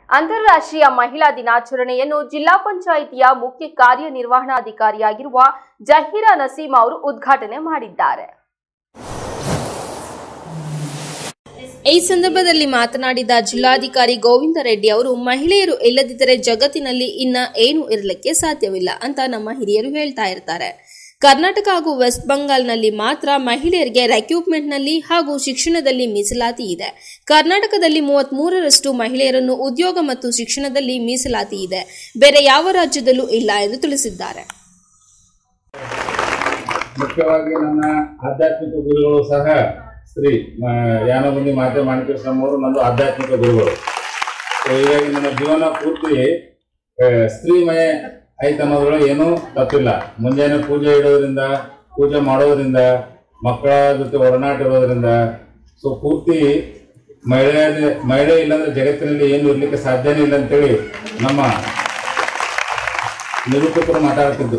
ಅಂತಾರಾಷ್ಟ್ರೀಯ ಮಹಿಳಾ ದಿನಾಚರಣೆಯನ್ನು ಜಿಲ್ಲಾ ಪಂಚಾಯಿತಿಯ ಮುಖ್ಯ ಕಾರ್ಯನಿರ್ವಹಣಾಧಿಕಾರಿಯಾಗಿರುವ ಜಹೀರಾ ನಸೀಂ ಅವರು ಉದ್ಘಾಟನೆ ಮಾಡಿದ್ದಾರೆ ಈ ಸಂದರ್ಭದಲ್ಲಿ ಮಾತನಾಡಿದ ಜಿಲ್ಲಾಧಿಕಾರಿ ಗೋವಿಂದ ರೆಡ್ಡಿ ಅವರು ಮಹಿಳೆಯರು ಇಲ್ಲದಿದ್ದರೆ ಜಗತ್ತಿನಲ್ಲಿ ಇನ್ನ ಏನು ಇರಲಿಕ್ಕೆ ಸಾಧ್ಯವಿಲ್ಲ ಅಂತ ನಮ್ಮ ಹಿರಿಯರು ಹೇಳ್ತಾ ಇರ್ತಾರೆ ಕರ್ನಾಟಕ ಹಾಗೂ ವೆಸ್ಟ್ ಬಂಗಾಲ್ನಲ್ಲಿ ಮಾತ್ರ ಮಹಿಳೆಯರಿಗೆ ರೆಕ್ರೂಟ್ಮೆಂಟ್ನಲ್ಲಿ ಹಾಗೂ ಶಿಕ್ಷಣದಲ್ಲಿ ಮೀಸಲಾತಿ ಇದೆ ಕರ್ನಾಟಕದಲ್ಲಿ ಮೂವತ್ಮೂರರಷ್ಟು ಮಹಿಳೆಯರನ್ನು ಉದ್ಯೋಗ ಮತ್ತು ಶಿಕ್ಷಣದಲ್ಲಿ ಮೀಸಲಾತಿ ಇದೆ ಬೇರೆ ಯಾವ ರಾಜ್ಯದಲ್ಲೂ ಇಲ್ಲ ಎಂದು ತಿಳಿಸಿದ್ದಾರೆ ಮುಖ್ಯವಾಗಿ ನನ್ನ ಆಧ್ಯಾತ್ಮಿಕ ಗುರುಗಳು ಸಹ ಶ್ರೀ ಮ, ಯಾನಗುಂದಿ ಮಾತೆ ಮಾಣಿಕೇಶ್ವರಮ್ಮ ಅವರು ನಂದು ಆಧ್ಯಾತ್ಮಿಕ ಗುರುಗಳು ಸೊ ಹೀಗಾಗಿ ನನ್ನ ಜೀವನ ಪೂರ್ತಿ ಆ, ಸ್ತ್ರೀಮಯ ಐತೆ ಅನ್ನೋದ್ರೊಳಗೆ ಏನೂ ತಪ್ಪಿಲ್ಲ ಮುಂಜಾನೆ ಪೂಜೆ ಇಡೋದ್ರಿಂದ ಪೂಜೆ ಮಾಡೋದ್ರಿಂದ ಮಕ್ಕಳ ಜೊತೆ ಒಡನಾಟ ಇರೋದ್ರಿಂದ ಸೊ ಪೂರ್ತಿ ಮಹಿಳೆ ಮಹಿಳೆ ಇಲ್ಲಾಂದ್ರೆ ಜಗತ್ತಿನಲ್ಲಿ ಏನು ಇರ್ಲಿಕ್ಕೆ ಸಾಧ್ಯನೇ ಇಲ್ಲ ಅಂತೇಳಿ ನಮ್ಮ ನಿರೂಪಕರು ಮಾತಾಡ್ತಿದ್ರು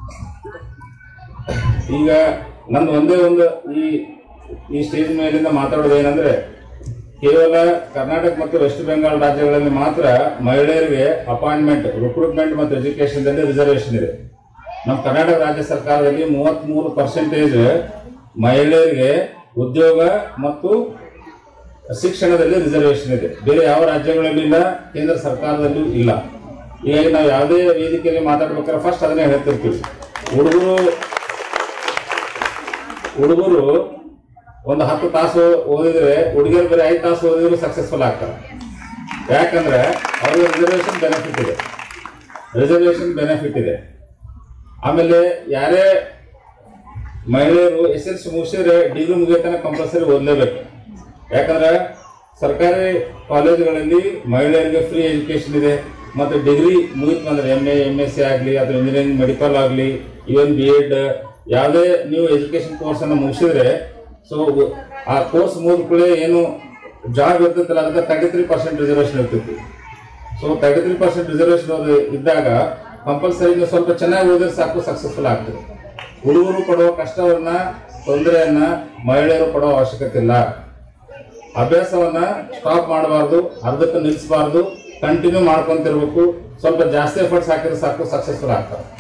ಈಗ ನಂದು ಒಂದೇ ಒಂದು ಈ ಈ ಸ್ಟೇಜ್ ಮೇಲಿಂದ ಮಾತಾಡೋದು ಏನಂದ್ರೆ ಕೇವಲ ಕರ್ನಾಟಕ ಮತ್ತು ವೆಸ್ಟ್ ಬೆಂಗಾಲ್ ರಾಜ್ಯಗಳಲ್ಲಿ ಮಾತ್ರ ಮಹಿಳೆಯರಿಗೆ ಅಪಾಯಿಂಟ್ಮೆಂಟ್ ರಿಕ್ರೂಟ್ಮೆಂಟ್ ಮತ್ತು ಎಜುಕೇಶನ್ದಲ್ಲಿ ರಿಸರ್ವೇಶನ್ ಇದೆ ನಮ್ಮ ಕರ್ನಾಟಕ ರಾಜ್ಯ ಸರ್ಕಾರದಲ್ಲಿ ಮೂವತ್ತ್ಮೂರು ಪರ್ಸೆಂಟೇಜ್ ಮಹಿಳೆಯರಿಗೆ ಉದ್ಯೋಗ ಮತ್ತು ಶಿಕ್ಷಣದಲ್ಲಿ ರಿಸರ್ವೇಶನ್ ಇದೆ ಬೇರೆ ಯಾವ ರಾಜ್ಯಗಳಲ್ಲೂ ಇಲ್ಲ ಕೇಂದ್ರ ಸರ್ಕಾರದಲ್ಲೂ ಇಲ್ಲ ಹೀಗಾಗಿ ನಾವು ಯಾವುದೇ ವೇದಿಕೆಯಲ್ಲಿ ಮಾತಾಡ್ಬೇಕಾದ್ರೆ ಫಸ್ಟ್ ಅದನ್ನೇ ಹೇಳ್ತಿರ್ತೀವಿ ಹುಡುಗರು ಹುಡುಗರು ಒಂದು ಹತ್ತು ತಾಸು ಓದಿದ್ರೆ ಹುಡುಗಿಯರು ಬರೀ ಐದು ತಾಸು ಓದಿದ್ರು ಸಕ್ಸಸ್ಫುಲ್ ಆಗ್ತಾರೆ ಯಾಕಂದ್ರೆ ಅವ್ರಿಗೆ ರಿಸರ್ವೇಶನ್ ಬೆನಿಫಿಟ್ ಇದೆ ರಿಸರ್ವೇಶನ್ ಬೆನಿಫಿಟ್ ಇದೆ ಆಮೇಲೆ ಯಾರೇ ಮಹಿಳೆಯರು ಎಸ್ ಎಲ್ ಸಿ ಮುಗಿಸಿದ್ರೆ ಡಿಗ್ರಿ ಮುಗಿಯತನ ಕಂಪಲ್ಸರಿ ಓದಲೇಬೇಕು ಯಾಕಂದ್ರೆ ಸರ್ಕಾರಿ ಕಾಲೇಜುಗಳಲ್ಲಿ ಮಹಿಳೆಯರಿಗೆ ಫ್ರೀ ಎಜುಕೇಶನ್ ಇದೆ ಮತ್ತು ಡಿಗ್ರಿ ಮುಗಿತು ಅಂದ್ರೆ M A M S C ಆಗಲಿ ಅಥವಾ ಇಂಜಿನಿಯರಿಂಗ್ ಮೆಡಿಕಲ್ ಆಗಲಿ ಇವನ್ ಬಿ ಎಡ್ ಯಾವುದೇ ನೀವು ಎಜುಕೇಶನ್ ಕೋರ್ಸನ್ನು ಮುಗಿಸಿದ್ರೆ ಸೊ ಆ ಕೋರ್ಸ್ ಮುಗಿದ ಕೂಡಲೇ ಏನು ಜಾಬ್ ಇರ್ತೈತಲ್ಲ ಅದಕ್ಕೆ ತರ್ಟಿ ತ್ರೀ ಪರ್ಸೆಂಟ್ ರಿಸರ್ವೇಶನ್ ಇರ್ತೈತಿ so thirty three percent reservation ಇದ್ದಾಗ ಕಂಪಲ್ಸರಿ ನೀವು ಸ್ವಲ್ಪ ಚೆನ್ನಾಗಿ ಓದಿದ್ರೆ ಸಾಕು ಸಕ್ಸಸ್ಫುಲ್ ಆಗ್ತದೆ ಹುಡುಗರು ಪಡುವ ಕಷ್ಟವನ್ನ ತೊಂದರೆಯನ್ನ ಮಹಿಳೆಯರು ಪಡುವ ಅವಶ್ಯಕತೆ ಇಲ್ಲ ಅಭ್ಯಾಸವನ್ನ ಸ್ಟಾಪ್ ಮಾಡಬಾರ್ದು ಅರ್ಧಕ್ಕೆ ನಿಲ್ಲಿಸಬಾರ್ದು ಕಂಟಿನ್ಯೂ ಮಾಡ್ಕೊಂತಿರ್ಬೇಕು ಸ್ವಲ್ಪ ಜಾಸ್ತಿ ಎಫರ್ಟ್ಸ್ ಹಾಕಿದ್ರೆ ಸಾಕು ಸಕ್ಸಸ್ಫುಲ್ ಆಗ್ತಾರೆ